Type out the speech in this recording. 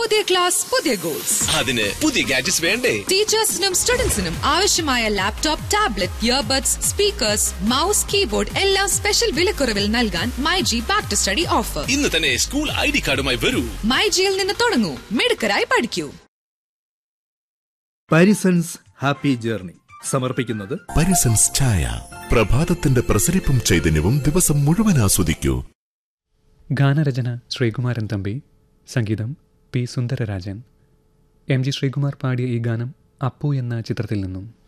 പുതിയ ക്ലാസ് പുതിയ ഗോൾസ് അതിന് പുതിയ ഗാഡ്ജറ്റ്സ് വേണ്ടേ ടീച്ചേഴ്സിനും സ്റ്റുഡൻസിനും ആവശ്യമായ laptop tablet earbuds speakers mouse keyboard എല്ലാം സ്പെഷ്യൽ വിലക്കുറവിൽ നൽകാൻ my G back to study offer ഇന്ന് തന്നെ സ്കൂൾ ഐ ഡി കാർഡുമായി വരൂ മൈ ജിയിൽ നിന്ന് തുടങ്ങൂ മിടുക്കരായി പഠിക്കൂ പാരിസൺസ് ഹാപ്പി ജേർണി സമർപ്പിക്കുന്നത് പരിസൻസ് ചായ പ്രഭാതത്തിന്റെ പ്രസരിപ്പും ചൈതന്യവും ദിവസം മുഴുവൻ ആസ്വദിക്കൂ ഗാനരചന ശ്രീകുമാരൻ തമ്പി സംഗീതം P Sundararajan M G Sreekumar പാടിയ ഈ ഗാനം അപ്പു എന്ന ചിത്രത്തിൽ നിന്നും